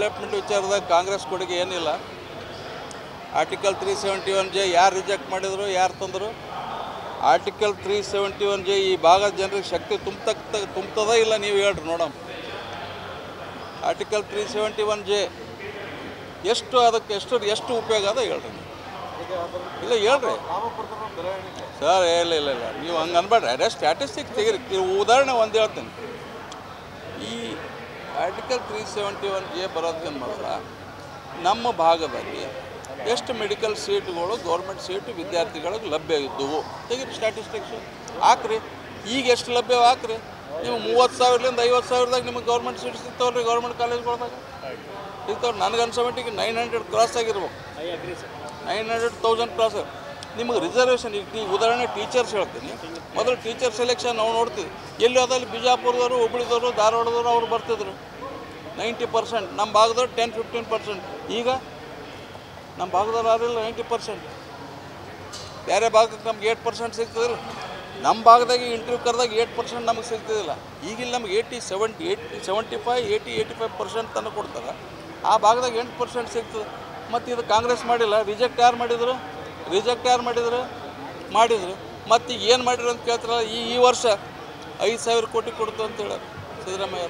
Development ವಿಚಾರದಾಗ Congress ಕೊಡುಗೆ ಏನಿಲ್ಲ article three seventy one J ಯಾರು ರಿಜೆಕ್ಟ್ ಮಾಡಿದ್ರು ಯಾರು ತಂದರು article three seventy one J ಈ ಭಾಗದ ಜನರಿಗೆ ಶಕ್ತಿ ತುಂಬತಕ್ಕ ತುಂಬ್ತದ ಇಲ್ಲ ನೀವು ಹೇಳ್ರಿ ನೋಡಮ್ಮ article three seventy one J ಎಷ್ಟು ಅದಕ್ಕೆ ಎಷ್ಟು ಎಷ್ಟು ಉಪಯೋಗ ಅದ ಹೇಳ್ರಿ ನೀವು. ಇಲ್ಲ ಹೇಳ್ರಿ ಸರ್ ಇಲ್ಲ ಇಲ್ಲ ಇಲ್ಲ ನೀವು ಹಂಗೆ ಅನ್ಬೇಡ್ರಿ ಅದೇ ಸ್ಟ್ಯಾಟಿಸ್ಟಿಕ್ಸ್ ತೆಗೀರಿ ನೀವು ಉದಾಹರಣೆ ಒಂದು ಹೇಳ್ತೀನಿ ಈ article three seventy one J ಬರೋದಕ್ಕಿಂತ ಮೊದಲ ನಮ್ಮ ಭಾಗದಲ್ಲಿ ಎಷ್ಟು ಮೆಡಿಕಲ್ ಸೀಟ್ಗಳು ಗೌರ್ಮೆಂಟ್ ಸೀಟು ವಿದ್ಯಾರ್ಥಿಗಳಿಗೆ ಲಭ್ಯ ಇದ್ದವು ತೆಗೀರಿ ಸ್ಟ್ಯಾಟಿಸ್ಟಿಕ್ಸು ಹಾಕ್ರಿ ಈಗ ಎಷ್ಟು ಲಭ್ಯ ಹಾಕ್ರಿ ನೀವು ಮೂವತ್ತು ಸಾವಿರದಿಂದ ಐವತ್ತು ಸಾವಿರದಾಗ ನಿಮಗೆ ಗೌರ್ಮೆಂಟ್ ಸೀಟ್ ಸಿಗ್ತಾವ್ರಿ ಗೌರ್ಮೆಂಟ್ ಕಾಲೇಜ್ಗಳ್ದಾಗ ಸಿಗ್ತಾವ್ರಿ ನನಗೆ ಅನ್ಸೋ ಮಟ್ಟಿಗೆ ನೈನ್ ಹಂಡ್ರೆಡ್ ಕ್ರಾಸ್ ಆಗಿರ್ಬೇಕು ನೈನ್ ಹಂಡ್ರೆಡ್ ತೌಸಂಡ್ ಕ್ರಾಸ್ ನಿಮಗೆ ರಿಸರ್ವೇಷನ್ ಈಗ ಈ ಉದಾಹರಣೆ ಟೀಚರ್ಸ್ ಹೇಳ್ತೀನಿ ಮೊದಲು ಟೀಚರ್ ಸೆಲೆಕ್ಷನ್ ನಾವು ನೋಡ್ತೀವಿ ಎಲ್ಲಿ ಅದಲ್ಲಿ ಬಿಜಾಪುರದವರು ಹುಬ್ಳಿದವರು ಧಾರವಾಡದವರು ಅವ್ರು ಬರ್ತಿದ್ರು ನೈಂಟಿ ಪರ್ಸೆಂಟ್ ನಮ್ಮ ಭಾಗದವ್ರು ಟೆನ್ ಫಿಫ್ಟೀನ್ ಪರ್ಸೆಂಟ್ ಈಗ ನಮ್ಮ ಭಾಗದವ್ರು ಯಾರಿಲ್ಲ ನೈಂಟಿ ಪರ್ಸೆಂಟ್ ಬೇರೆ ಭಾಗಕ್ಕೆ ನಮ್ಗೆ ಏಟ್ ಪರ್ಸೆಂಟ್ ಸಿಗ್ತದಿಲ್ಲ ನಮ್ಮ ಭಾಗದಾಗ ಇಂಟರ್ವ್ಯೂ ಕರೆದಾಗ ಏಟ್ ಪರ್ಸೆಂಟ್ ನಮಗೆ ಸಿಗ್ತಿದಿಲ್ಲ ಈಗಿಲ್ಲ ನಮ್ಗೆ eighty seventy eighty seventy five eighty eighty five percent ತನಕ ಕೊಡ್ತಾರೆ ಆ ಭಾಗದಾಗ ಎಂಟು ಪರ್ಸೆಂಟ್ ಸಿಗ್ತದೆ ಮತ್ತು ಇದು ಕಾಂಗ್ರೆಸ್ ಮಾಡಿಲ್ಲ ರಿಜೆಕ್ಟ್ ಯಾರು ಮಾಡಿದರು ರಿಜೆಕ್ಟ್ ಯಾರು ಮಾಡಿದರು ಮಾಡಿದರು ಮತ್ತು ಈಗ ಏನು ಮಾಡಿದ್ರು ಅಂತ ಕೇಳ್ತಾರಲ್ಲ ಈ ಈ ವರ್ಷ ಐದು ಸಾವಿರ ಕೋಟಿ ಕೊಡ್ತು ಅಂತ ಹೇಳೋರು Siddaramaiah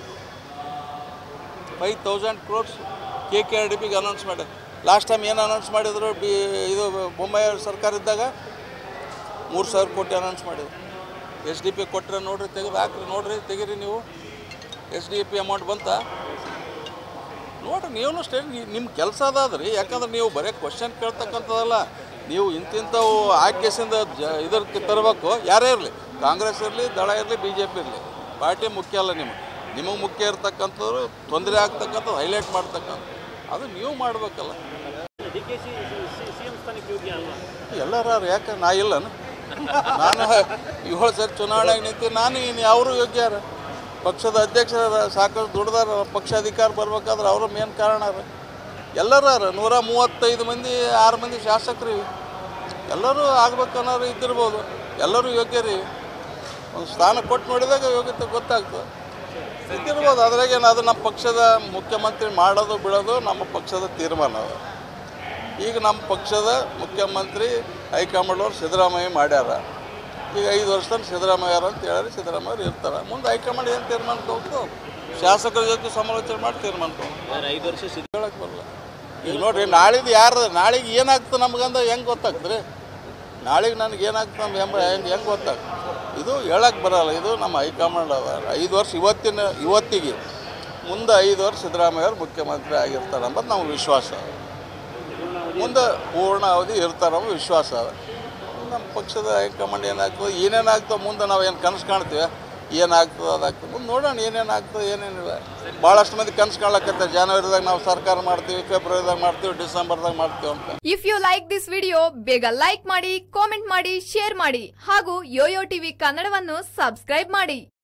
five thousand crores K K R D ಬಿಗೆ ಅನೌನ್ಸ್ ಮಾಡ್ಯಾರ ಲಾಸ್ಟ್ ಟೈಮ್ ಏನು ಅನೌನ್ಸ್ ಮಾಡಿದ್ರು ಬಿ ಇದು ಬೊಮ್ಮಾಯಿ ಸರ್ಕಾರ ಇದ್ದಾಗ ಮೂರು ಸಾವಿರ ಕೋಟಿ ಅನೌನ್ಸ್ ಮಾಡಿದ್ರು ಎಸ್ ಡಿ ಪಿ ಕೊಟ್ಟರೆ ನೋಡ್ರಿ ತೆಗೆದು ಹಾಕ್ರಿ ನೋಡ್ರಿ ತೆಗೀರಿ ನೀವು ಎಸ್ ಡಿ ಪಿ ಅಮೌಂಟ್ ಬಂತ ನೋಡ್ರಿ ನೀವು ಸ್ಟೇಟ್ ನಿಮ್ಮ ಕೆಲಸ ಅದಾದ್ರಿ ಯಾಕಂದ್ರೆ ನೀವು ಬರೀ ಕ್ವಶನ್ ಕೇಳ್ತಕ್ಕಂಥದ್ದಲ್ಲ ನೀವು ಇಂತಿಂಥವು ಆಯ್ಕೆಸಿಂದ ಜ ಇದಕ್ಕೆ ತರಬೇಕು ಯಾರೇ ಇರಲಿ ಕಾಂಗ್ರೆಸ್ ಇರಲಿ ದಳ ಇರಲಿ ಬಿ ಜೆ ಪಿ ಇರಲಿ ಪಾರ್ಟಿ ಮುಖ್ಯ ಅಲ್ಲ ನಿಮಗೆ ನಿಮಗೆ ಮುಖ್ಯ ಇರ್ತಕ್ಕಂಥವ್ರು ತೊಂದರೆ ಆಗ್ತಕ್ಕಂಥದ್ದು ಹೈಲೈಟ್ ಮಾಡ್ತಕ್ಕಂಥ ಅದು ನೀವು ಮಾಡಬೇಕಲ್ಲ D K C C M ಸ್ಥಾನಕ್ಕೆ ಯೋಗ್ಯ ಅಲ್ವಾ ಎಲ್ಲರೂ ಯಾಕೆ ನಾ ಇಲ್ಲನ ನಾನು ಏಳು ಸರಿ ಚುನಾವಣೆಗೆ ನಿಂತು ನಾನು ಇನ್ನು ಅವರು ಯೋಗ್ಯಾರ ಪಕ್ಷದ ಅಧ್ಯಕ್ಷರ ಸಾಕಷ್ಟು ದುಡ್ದಾರ ಪಕ್ಷ ಅಧಿಕಾರ ಬರ್ಬೇಕಾದ್ರೆ ಅವರು ಮೇನ್ ಕಾರಣ ಅರ ಎಲ್ಲರೂ ಅರ ನೂರ ಮೂವತ್ತೈದು ಮಂದಿ ಆರು ಮಂದಿ ಶಾಸಕರು ಇವಿ. ಎಲ್ಲರೂ ಆಗ್ಬೇಕನ್ನೋರು ಇದ್ದಿರ್ಬೋದು ಎಲ್ಲರೂ ಯೋಗ್ಯರಿ ಒಂದು ಸ್ಥಾನ ಕೊಟ್ಟು ನೋಡಿದಾಗ ಯೋಗ್ಯತೆ ಗೊತ್ತಾಗ್ತದೆ ಇದ್ದಿರ್ಬೋದು ಅದ್ರಾಗೇನು ಅದು ನಮ್ಮ ಪಕ್ಷದ ಮುಖ್ಯಮಂತ್ರಿ ಮಾಡೋದು ಬಿಡೋದು ನಮ್ಮ ಪಕ್ಷದ ತೀರ್ಮಾನ ಅದು ಈಗ ನಮ್ಮ ಪಕ್ಷದ ಮುಖ್ಯಮಂತ್ರಿ ಹೈಕಮಾಂಡ್ ಅವ್ರು ಸಿದ್ದರಾಮಯ್ಯ ಮಾಡ್ಯಾರ ಈಗ ಐದು ವರ್ಷ ತನಕ ಸಿದ್ದರಾಮಯ್ಯ ಅಂತ ಹೇಳಿ ಸಿದ್ದರಾಮಯ್ಯ ಇರ್ತಾರೆ ಮುಂದೆ ಹೈಕಮಾಂಡ್ ಏನು ತೀರ್ಮಾನ ತಗೋತು ಶಾಸಕರ ಜೊತೆ ಸಮಾಲೋಚನೆ ಮಾಡಿ ತೀರ್ಮಾನ ತಗೋ ಐದು ವರ್ಷ ಸಿದ್ಧ ಹೇಳಕ್ಕೆ ಬರಲ್ಲ ಈಗ ನೋಡ್ರಿ ನಾಳಿದ್ದು ಯಾರ್ದು ನಾಳೆಗೆ ಏನಾಗ್ತದೆ ನಮ್ಗಂದ ಹೆಂಗೆ ಗೊತ್ತಾಗ್ತದೆ ನಾಳೆಗೆ ನನಗೆ ಏನಾಗ್ತದೆ ನಮ್ಮ ಹೆಂಬ ಹೆಂಗೆ ಹೆಂಗೆ ಗೊತ್ತಾಗ್ತದೆ ಇದು ಹೇಳಕ್ಕೆ ಬರಲ್ಲ ಇದು ನಮ್ಮ ಹೈಕಮಾಂಡ್ ಅದ ಐದು ವರ್ಷ ಇವತ್ತಿನ ಇವತ್ತಿಗೆ ಮುಂದೆ ಐದು ವರ್ಷ ಸಿದ್ದರಾಮಯ್ಯ ಅವ್ರು ಮುಖ್ಯಮಂತ್ರಿ ಆಗಿರ್ತಾರೆ ಅಂಬದು ನಮ್ಗೆ ವಿಶ್ವಾಸ ಅದ ಮುಂದೆ ಪೂರ್ಣ ಅವಧಿ ಇರ್ತಾರೆ ಅನ್ನೋ ವಿಶ್ವಾಸ ಅದ ನಮ್ಮ ಪಕ್ಷದ ಹೈಕಮಾಂಡ್ ಏನಾಗ್ತದೆ ಏನೇನಾಗ್ತದೆ ಮುಂದೆ ನಾವು ಏನು ಕನಸು ಕಾಣ್ತೀವಿ ಏನಾಗ್ತದೆ ಅದಾಗ್ತದೆ ಮುಂದೆ ನೋಡೋಣ ಏನೇನಾಗ್ತದೆ ಏನೇನಿಲ್ಲ ಭಾಳಷ್ಟು ಮಂದಿ ಕನಸು ಕಾಣ್ಲಕತ್ತೆ ಜನವರಿದಾಗ ನಾವು ಸರ್ಕಾರ ಮಾಡ್ತೀವಿ ಫೆಬ್ರವರಿದಾಗ ಮಾಡ್ತೀವಿ ಡಿಸೆಂಬರ್ದಾಗ ಮಾಡ್ತೀವಿ ಅಂತ if you like this video ಬೇಗ ಲೈಕ್ ಮಾಡಿ ಕಾಮೆಂಟ್ ಮಾಡಿ ಶೇರ್ ಮಾಡಿ ಹಾಗೂ ಯೋಯೋ ಟಿವಿ ಕನ್ನಡವನ್ನು ಸಬ್ಸ್ಕ್ರೈಬ್ ಮಾಡಿ